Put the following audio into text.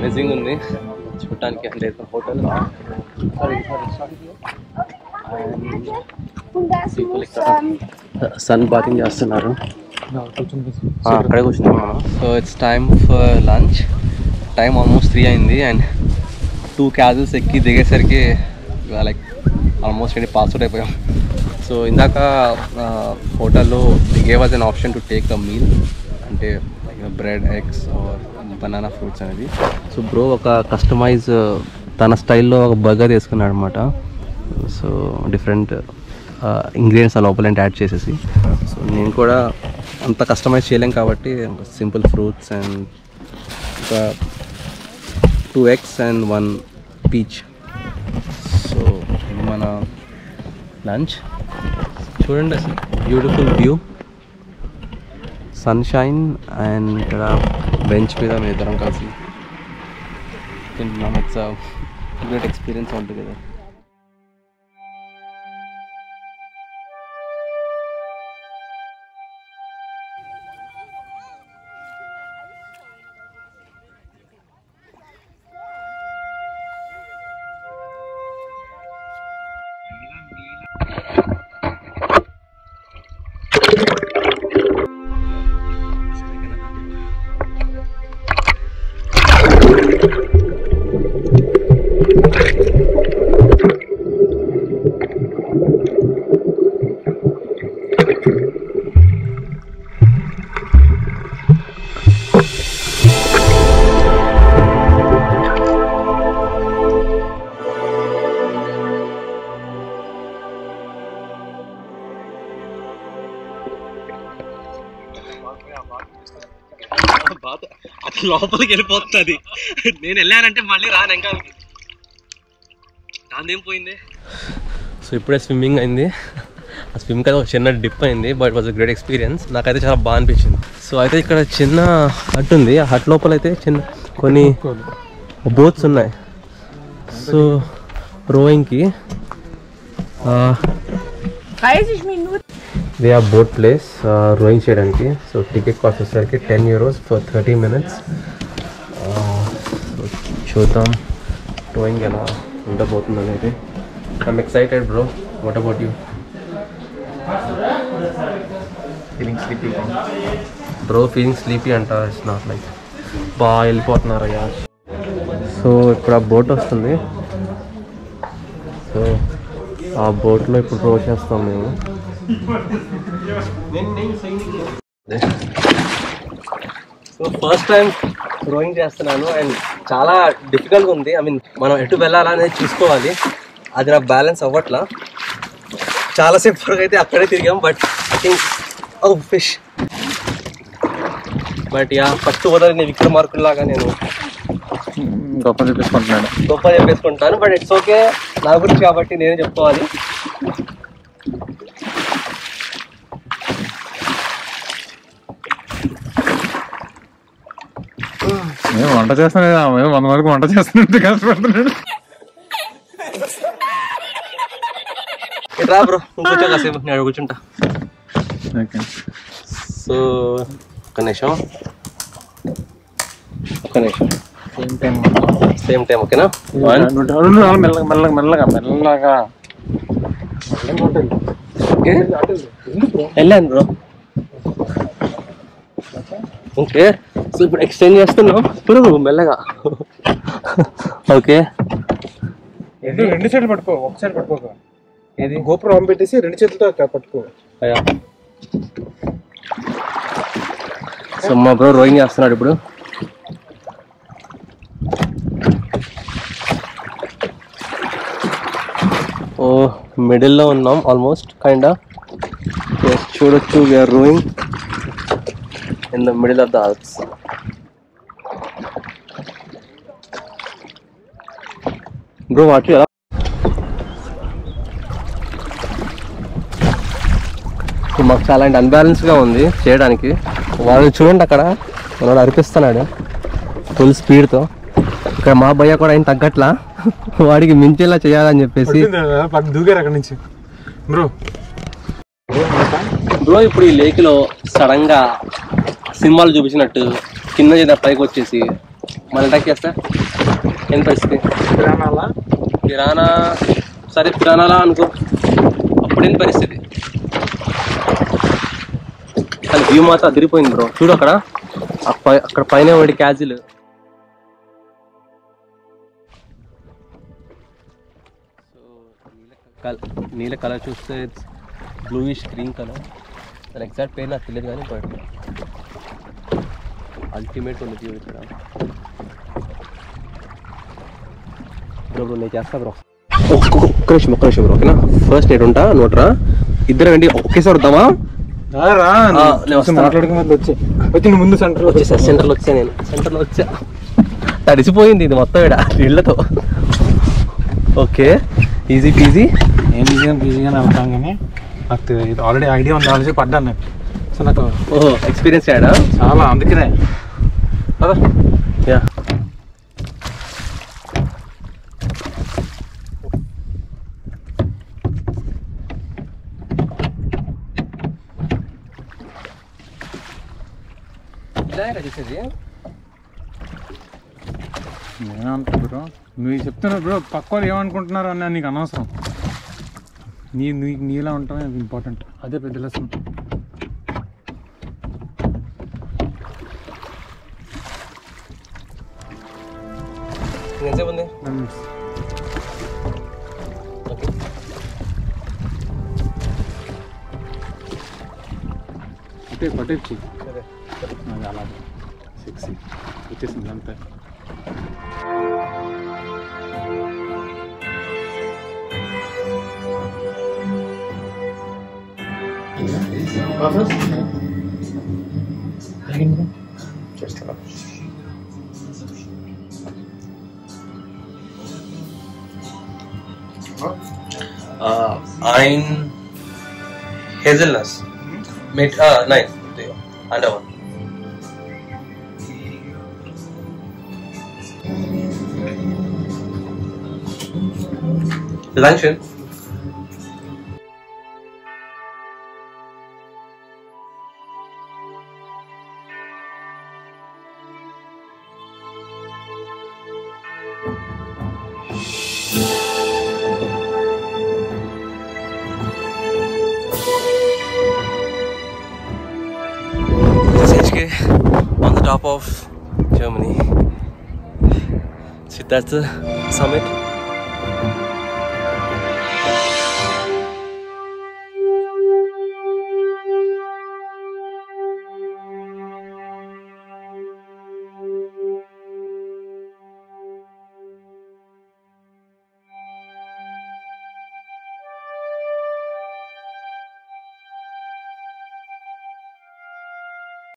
Amazing ఉంది చూడటానికి అంటే హోటల్ పీపుల్ ఇక్కడ సన్ బాతింగ్ చేస్తున్నారు ఆ, అక్కడే కూర్చున్నాం మనం so it's time for lunch time almost three అయింది అండ్ టూ క్యాజెస్ ఎక్కి దిగేసరికి లైక్ ఆల్మోస్ట్ ఏంటి పాస్అవుట్ అయిపోయాం సో ఇందాక హోటల్లో gave us an option to take a meal అంటే బ్రెడ్ ఎగ్స్ బనానా ఫ్రూట్స్ అనేది సో బ్రో ఒక కస్టమైజ్ తన స్టైల్లో ఒక బర్గర్ తీసుకున్నాడు అనమాట సో డిఫరెంట్ ఇంగ్రీడియంట్స్ ఆ లోపల యాడ్ చేసేసి సో నేను కూడా అంత కస్టమైజ్ చేయలేం కాబట్టి సింపుల్ ఫ్రూట్స్ అండ్ ఒక two eggs and one peach so ఇది మన లంచ్ చూడండి అసలు బ్యూటిఫుల్ వ్యూ సన్షైన్ అండ్ ఇక్కడ బెంచ్ మీద మేము ఇద్దరం కలిసి తింటున్నాం ఇట్స్ గ్రేట్ ఎక్స్పీరియన్స్ ఉంటుంది కదా బాత అతను లోపలికి వెళ్ళిపోతుంది నేను వెళ్ళానంటే మళ్ళీ రాను వెనకాలకి దాందేం పోయింది సో ఇప్పుడే స్విమ్మింగ్ అయింది ఆ స్విమ్ కదా ఒక చిన్న డిప్ అయింది but was a great experience నాకైతే చాలా బాగా అనిపించింది సో అయితే ఇక్కడ చిన్న హట్ ఉంది ఆ హట్ లోపల అయితే చిన్న కొన్ని బోట్స్ ఉన్నాయి సో రోయింగ్కి they are boat place rowing చేయడానికి సో టికెట్ కాస్ట్ వచ్చేసరికి ten euros for thirty minutes చూద్దాం రోయింగ్ ఎలా ఉండబోతుంది అనేది I'm excited bro what about you feeling sleepy bro feeling sleepy అంట ఇట్స్ నాట్ లైక్ బాగా వెళ్ళిపోతున్నారు అయ్యా సో ఇప్పుడు ఆ బోట్ వస్తుంది సో ఆ బోట్లో ఇప్పుడు రో చేస్తాం మేము సో ఫస్ట్ టైం రోయింగ్ చేస్తున్నాను అండ్ చాలా డిఫికల్ట్గా ఉంది ఐ మీన్ మనం ఎటు వెళ్ళాలా అనేది చూసుకోవాలి అది నాకు బ్యాలెన్స్ అవ్వట్లా చాలాసేపు వరకు అయితే అక్కడే తిరిగాం but I think oh fish but yeah first other నేను విక్రమార్కుల్లాగా నేను గొప్ప చూపించుకుంటున్నాడు గొప్ప చెప్పేసుకుంటాను బట్ ఇట్స్ ఓకే నా గురించి కాబట్టి నేనే చెప్పుకోవాలి మేము వంట చేస్తున్నాడు మేము వంద వరకు వంట చేస్తున్నట్టు కష్టపడుతున్నాడు ఇట్రా బ్రో కూర్చో కాసేపు నేను కూర్చుంటా ఓకే సో ఒక నిమిషం ఒక నిమిషం సేమ్ టైం సేమ్ టైం ఓకేనా వన్ మెల్లగా మెల్లగా మెల్లగా మెల్లగా ఓకే వెళ్ళాను బ్రో ఓకే సో ఇప్పుడు ఎక్స్టెండ్ చేస్తున్నాం ఇప్పుడు మెల్లగా ఓకే రెండు సైడ్లు పట్టుకో ఒక సైడ్ పట్టుకోక ఏది గోపురం ఆన్ పెట్టేసి రెండు చేతులతో పట్టుకో అయ్యా సో మా బ్రో రోయింగ్ చేస్తున్నాడు ఇప్పుడు ఓ మిడిల్లో ఉన్నాం ఆల్మోస్ట్ కైండ్ చూడొచ్చు we're rowing in the middle of the Alps bro వాటి ఎలా సో మాకు చాలా అన్బ్యాలెన్స్గా ఉంది చేయడానికి వాళ్ళు చూడండి అక్కడ మనోడు అరిపిస్తున్నాడు ఫుల్ స్పీడ్తో ఇక్కడ మా భయ్య కూడా ఆయన తగ్గట్లా వాడికి మించేలా చేయాలని చెప్పేసి దూగారు అక్కడ నుంచి బ్రో బ్రో ఇప్పుడు ఈ లేక్లో సడన్గా సినిమాలు చూపించినట్టు కింద చేత పైకి వచ్చేసి మళ్ళీ అటాక్ చేస్తా ఏం పరిస్థితి కిరాణాలా కిరాణా సరే కిరాణాలా అనుకో అప్పుడేం పరిస్థితి కానీ వ్యూ మాత్రం అదిరిపోయింది బ్రో చూడు అక్కడ ఆ పై- అక్కడ పైన వాడి క్యాజిల్ నీళ్ళ కలర్ చూస్తే బ్లూయిష్ గ్రీన్ కలర్ దాని ఎగ్జాక్ట్ పేరు నాకు తెలియదు కానీ బట్ అల్టిమేట్ ఉంది వ్యూ ఇక్కడ బ్రో బ్రో నేను చేస్తా బ్రో ఒక్క ఒక్క నిమిషం ఒక్క నిమిషం బ్రో ఓకేనా ఫస్ట్ నేను ఉంటా నోట్రా ఇద్దరం అండి ఒకేసారి వద్దామా రా ఆ, నేను వస్తా. మాట్లాడుకుని మళ్ళీ వచ్చి వచ్చి నువ్వు ముందు సెంటర్ వచ్చేసా సెంటర్లో వచ్చా నేను సెంటర్లో వచ్చా తడిసిపోయింది ఇది మొత్తం ఇక్కడ నీళ్ళతో ఓకే ఈజీ పీజీ నేను ఈజీగా బిజీగా వెళ్తాం కానీ నాకు ఇది ఆల్రెడీ ఐడియా ఉంది ఆల్రెడీ పడ్డాను నేను సో నాకు ఓహో ఎక్స్పీరియన్స్ యాడా చాలా అందుకనే అదా యా చేసేది నేనంటా బ్రో నువ్వు చెప్తున్నావు బ్రో పక్క వాళ్ళు ఏమనుకుంటున్నారు అని నీకు అనవసరం నీ నీ నీలా ఉంటామే ఇంపార్టెంట్ అదే పెద్ద లెసన్ ఎంతసేపు ఉంది అంటే పట్టేచ్చి సరే అది అలా సిక్స్ వచ్చేసింది అంతే ein Hazelnuss mit, ah, nein, the other one. Dankeschön. This is HK on the top of Germany. See, that's the summit.